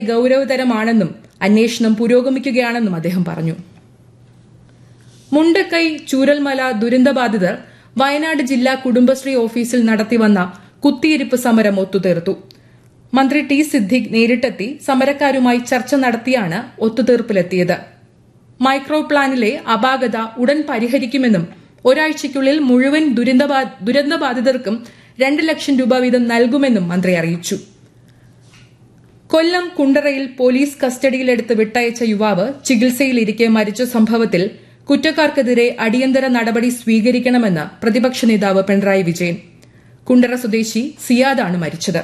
ഗൌരവതരമാണെന്നും അന്വേഷണം പുരോഗമിക്കുകയാണെന്നും അദ്ദേഹം പറഞ്ഞു മുണ്ടക്കൈ ചൂരൽമല ദുരന്തബാധിതർ വയനാട് ജില്ലാ കുടുംബശ്രീ ഓഫീസിൽ നടത്തിവന്ന കുത്തിയിരിപ്പ് സമരം ഒത്തുതീർത്തു മന്ത്രി ടി സിദ്ദിഖ് നേരിട്ടെത്തി സമരക്കാരുമായി ചർച്ച നടത്തിയാണ് ഒത്തുതീർപ്പിലെത്തിയത് മൈക്രോ പ്ലാനിലെ അപാകത ഉടൻ പരിഹരിക്കുമെന്നും ഒരാഴ്ചയ്ക്കുള്ളിൽ മുഴുവൻ ദുരന്തബാധിതർക്കും രണ്ട് ലക്ഷം രൂപ വീതം നൽകുമെന്നും മന്ത്രി അറിയിച്ചു കൊല്ലം കുണ്ടറയിൽ പോലീസ് കസ്റ്റഡിയിലെടുത്ത് വിട്ടയച്ച യുവാവ് ചികിത്സയിലിരിക്കെ മരിച്ച സംഭവത്തിൽ കുറ്റക്കാർക്കെതിരെ അടിയന്തര നടപടി സ്വീകരിക്കണമെന്ന് പ്രതിപക്ഷ നേതാവ് പിണറായി വിജയൻ കുണ്ടറ സ്വദേശി സിയാദാണ് മരിച്ചത്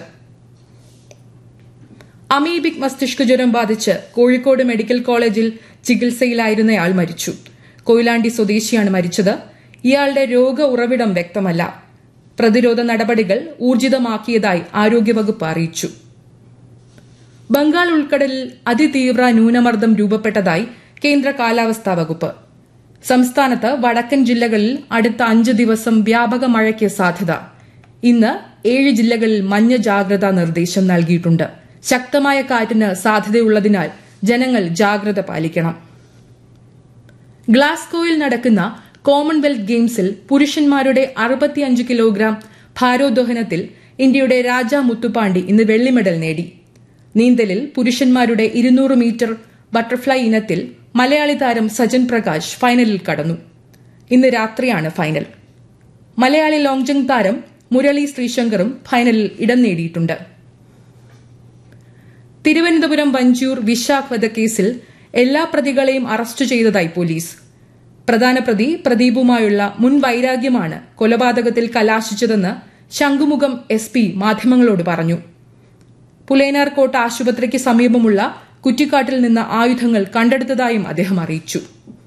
അമീബിക് മസ്തിഷ്ക ജ്വരം ബാധിച്ച് കോഴിക്കോട് മെഡിക്കൽ കോളേജിൽ ചികിത്സയിലായിരുന്നയാൾ മരിച്ചു കൊയിലാണ്ടി സ്വദേശിയാണ് മരിച്ചത് ഇയാളുടെ രോഗ ഉറവിടം വ്യക്തമല്ല പ്രതിരോധ നടപടികൾ ഊർജിതമാക്കിയതായി ആരോഗ്യവകുപ്പ് അറിയിച്ചു ബംഗാൾ ഉൾക്കടലിൽ അതിതീവ്ര ന്യൂനമർദ്ദം രൂപപ്പെട്ടതായി കേന്ദ്ര കാലാവസ്ഥാ വകുപ്പ് സംസ്ഥാനത്ത് വടക്കൻ ജില്ലകളിൽ അടുത്ത അഞ്ച് ദിവസം വ്യാപക മഴയ്ക്ക് സാധ്യത ഇന്ന് ഏഴ് ജില്ലകളിൽ മഞ്ഞ ജാഗ്രതാ നിർദ്ദേശം നൽകിയിട്ടുണ്ട് ശക്തമായ കാറ്റിന് സാധ്യതയുള്ളതിനാൽ ജനങ്ങൾ ജാഗ്രത പാലിക്കണം ഗ്ലാസ്കോയിൽ നടക്കുന്ന കോമൺവെൽത്ത് ഗെയിംസിൽ പുരുഷന്മാരുടെ അറുപത്തിയഞ്ച് കിലോഗ്രാം ഭാരോദ്വഹനത്തിൽ ഇന്ത്യയുടെ രാജ മുത്തുപാണ്ഡി ഇന്ന് വെള്ളി മെഡൽ നേടി നീന്തലിൽ പുരുഷന്മാരുടെ ഇരുന്നൂറ് മീറ്റർ ബട്ടർഫ്ലൈ ഇനത്തിൽ മലയാളി താരം സജൻ പ്രകാശ് ഫൈനലിൽ കടന്നു ഇന്ന് രാത്രിയാണ് ഫൈനൽ മലയാളി ലോങ് ജംപ് താരം മുരളി ശ്രീശങ്കറും ഫൈനലിൽ ഇടം നേടിയിട്ടുണ്ട് തിരുവനന്തപുരം വഞ്ചൂർ വിശാഖ് വധക്കേസിൽ എല്ലാ പ്രതികളെയും അറസ്റ്റ് ചെയ്തതായി പോലീസ് പ്രധാന പ്രതി പ്രദീപുമായുള്ള മുൻ വൈരാഗ്യമാണ് കൊലപാതകത്തിൽ കലാശിച്ചതെന്ന് ശംഖുമുഖം എസ് പി മാധ്യമങ്ങളോട് പറഞ്ഞു പുലേനാർകോട്ട ആശുപത്രിക്ക് സമീപമുള്ള കുറ്റിക്കാട്ടിൽ നിന്ന് ആയുധങ്ങൾ കണ്ടെടുത്തതായും അദ്ദേഹം അറിയിച്ചു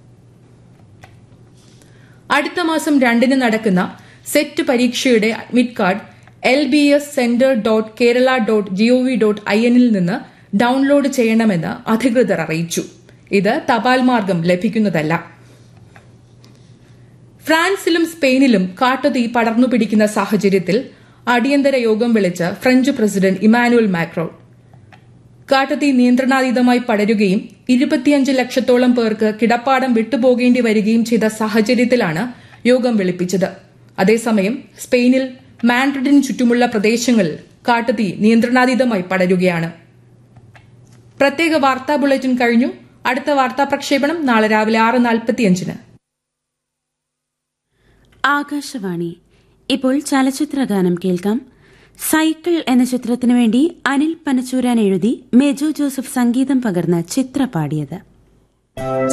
അടുത്ത മാസം രണ്ടിന് നടക്കുന്ന സെറ്റ് പരീക്ഷയുടെ admit card L B S centre dot Kerala dot gov dot I എന്നിൽ നിന്ന് ഡൌൺലോഡ് ചെയ്യണമെന്ന് അധികൃതർ അറിയിച്ചു ഇത് തപാൽ മാർഗം ലഭിക്കുന്നതല്ല ഫ്രാൻസിലും സ്പെയിനിലും കാട്ടുതീ പടർന്നു പിടിക്കുന്ന സാഹചര്യത്തിൽ അടിയന്തര യോഗം വിളിച്ച് ഫ്രഞ്ച് പ്രസിഡന്റ് ഇമാനുവൽ മാക്രോൺ കാട്ടുതീ നിയന്ത്രണാതീതമായി പടരുകയും ഇരുപത്തിയഞ്ച് ലക്ഷത്തോളം പേർക്ക് കിടപ്പാടം വിട്ടുപോകേണ്ടി വരികയും ചെയ്ത സാഹചര്യത്തിലാണ് യോഗം വിളിപ്പിച്ചത് അതേസമയം സ്പെയിനിൽ മാൻഡ്രിഡിന് ചുറ്റുമുള്ള പ്രദേശങ്ങളിൽ കാട്ടുതീ നിയന്ത്രണാതീതമായി പടരുകയാണ് പ്രത്യേക വാർത്താ ബുള്ളറ്റിൻ കഴിഞ്ഞു അടുത്ത വാർത്താ പ്രക്ഷേപണം നാളെ രാവിലെ ആറ് നാൽപ്പത്തിയഞ്ചിന് ആകാശവാണി ഇപ്പോൾ ചലച്ചിത്രഗാനം കേൾക്കാം സൈക്കിൾ എന്ന ചിത്രത്തിനു വേണ്ടി അനിൽ പനച്ചൂരാൻ എഴുതി മെജോ ജോസഫ് സംഗീതം പകർന്ന് ചിത്ര പാടിയത്